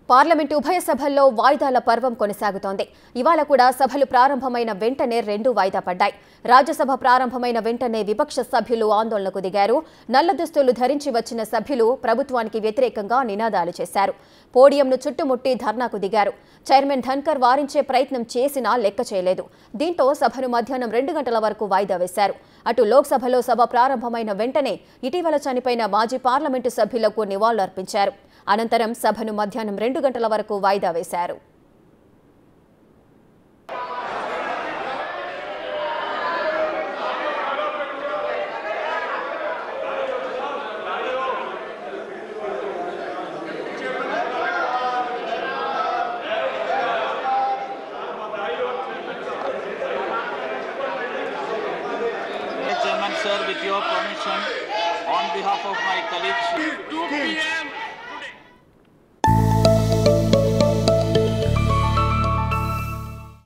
parliament ఉభయ సభల్లో వాయిదాల పర్వం కొనసాగుతోంది ఇవాళ కూడా సభలు ప్రారంభమైన వెంటనే రెండు వాయిదా పడ్డాయి రాజ్యసభ ప్రారంభమైన వెంటనే విపక్ష సభ్యులు ఆందోళనకు దిగారు నల్ల దుస్తులు ధరించి వచ్చిన సభ్యులు ప్రభుత్వానికి వ్యతిరేకంగా నినాదాలు చేశారు పోడియంను చుట్టుముట్టి ధర్నాకు దిగారు చైర్మన్ ధన్కర్ వారించే ప్రయత్నం చేసినా లెక్క చేయలేదు దీంతో సభను మధ్యాహ్నం రెండు గంటల వరకు వాయిదా వేశారు అటు లోక్సభలో సభ ప్రారంభమైన వెంటనే ఇటీవల చనిపోయిన మాజీ పార్లమెంటు సభ్యులకు నివాళులర్పించారు అనంతరం సభను మధ్యాహ్నం రెండు గంటల వరకు వాయిదా వేశారు Chairman, sir, with your permission, on behalf of my colleagues,